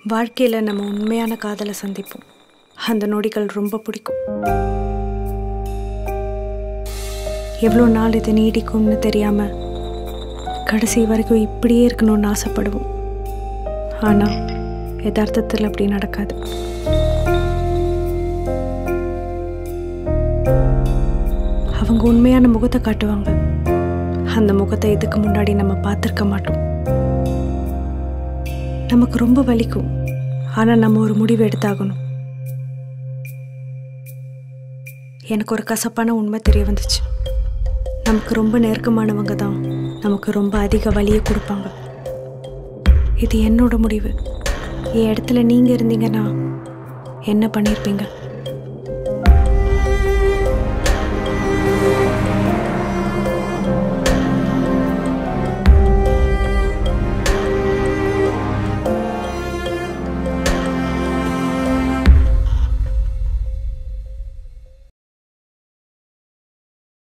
வாழ்க்கையில் நம்ம உண்மையான காதலை சந்திப்போம் அந்த நொடிகள் ரொம்ப பிடிக்கும் எவ்வளோ நாள் இது நீடிக்கும்னு தெரியாம கடைசி வரைக்கும் இப்படியே இருக்கணும்னு ஆசைப்படுவோம் ஆனால் யதார்த்தத்தில் அப்படி நடக்காது அவங்க உண்மையான முகத்தை காட்டுவாங்க அந்த முகத்தை இதுக்கு முன்னாடி நம்ம பார்த்துருக்க மாட்டோம் நமக்கு ரொம்ப வலிக்கும் ஆனால் நம்ம ஒரு முடிவு எடுத்தாகணும் எனக்கு ஒரு கசப்பான உண்மை தெரிய வந்துச்சு நமக்கு ரொம்ப நெருக்கமானவங்க தான் நமக்கு ரொம்ப அதிக வலியை கொடுப்பாங்க இது என்னோட முடிவு என் இடத்துல நீங்கள் இருந்தீங்கன்னா என்ன பண்ணியிருப்பீங்க